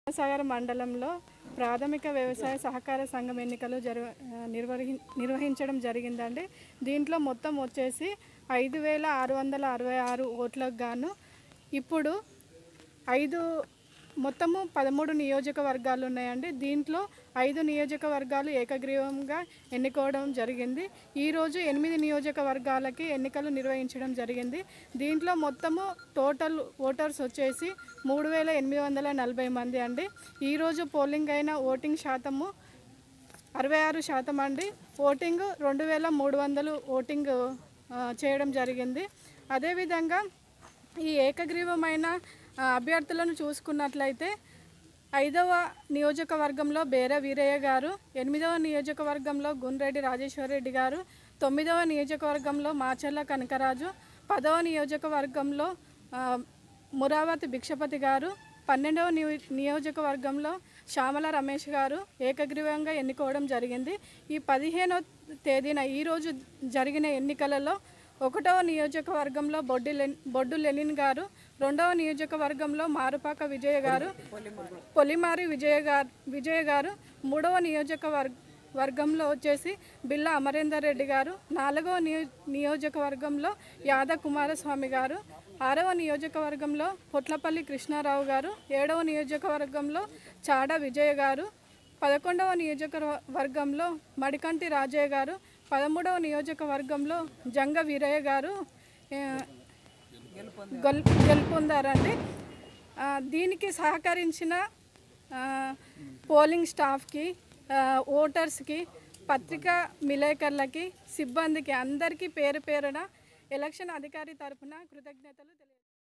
సాగర్ మండలంలో ప్రాథమిక వ్యవసాయ సహకార సంఘం ఎన్నికలు జరు నిర్వహి నిర్వహించడం జరిగిందండి దీంట్లో మొత్తం వచ్చేసి ఐదు వేల ఆరు వందల అరవై ఆరు ఓట్లకు గాను ఇప్పుడు ఐదు మొత్తము పదమూడు నియోజకవర్గాలు ఉన్నాయండి దీంట్లో ఐదు నియోజకవర్గాలు ఏకగ్రీవంగా ఎన్నుకోవడం జరిగింది ఈరోజు ఎనిమిది నియోజకవర్గాలకి ఎన్నికలు నిర్వహించడం జరిగింది దీంట్లో మొత్తము టోటల్ ఓటర్స్ వచ్చేసి మూడు వేల ఎనిమిది వందల నలభై మంది అండి ఈరోజు పోలింగ్ అయిన ఓటింగ్ శాతము అరవై ఆరు శాతం అండి ఓటింగ్ రెండు వేల మూడు వందలు ఓటింగ్ ఆ, చేయడం జరిగింది అదేవిధంగా ఈ ఏకగ్రీవమైన ఆ, అభ్యర్థులను చూసుకున్నట్లయితే ఐదవ నియోజకవర్గంలో బేర వీరయ్య గారు ఎనిమిదవ నియోజకవర్గంలో గుండ్రెడ్డి రాజేశ్వరరెడ్డి గారు తొమ్మిదవ నియోజకవర్గంలో మాచర్ల కనకరాజు పదవ నియోజకవర్గంలో ఆ, మురావతి భిక్షపతి గారు పన్నెండవ నియో నియోజకవర్గంలో శ్యామల రమేష్ గారు ఏకగ్రీవంగా ఎన్నుకోవడం జరిగింది ఈ పదిహేనో తేదీన ఈరోజు జరిగిన ఎన్నికలలో ఒకటవ నియోజకవర్గంలో బొడ్డి లెన్ బొడ్డు లెనిన్ గారు రెండవ నియోజకవర్గంలో మారుపాక విజయ గారు పొలిమారి విజయ గారు విజయ గారు మూడవ నియోజకవర్గ వర్గంలో వచ్చేసి బిల్ల అమరేందర్ రెడ్డి గారు నాలుగవ నియో నియోజకవర్గంలో యాద కుమారస్వామి గారు ఆరవ నియోజకవర్గంలో పొట్లపల్లి కృష్ణారావు గారు ఏడవ నియోజకవర్గంలో చాడ విజయ గారు పదకొండవ నియోజకవర్గంలో మడికంటి రాజయ్య గారు పదమూడవ నియోజకవర్గంలో జంగ వీరయ్య గారు ఆ, గెల్ గెలుపొందారండి ఆ, దీనికి సహకరించిన ఆ, పోలింగ్ స్టాఫ్కి ఆ, ఓటర్స్కి పత్రికా విలేకరులకి సిబ్బందికి అందరికీ పేరు పేరున ఎలక్షన్ అధికారి తరపున కృతజ్ఞతలు తెలియ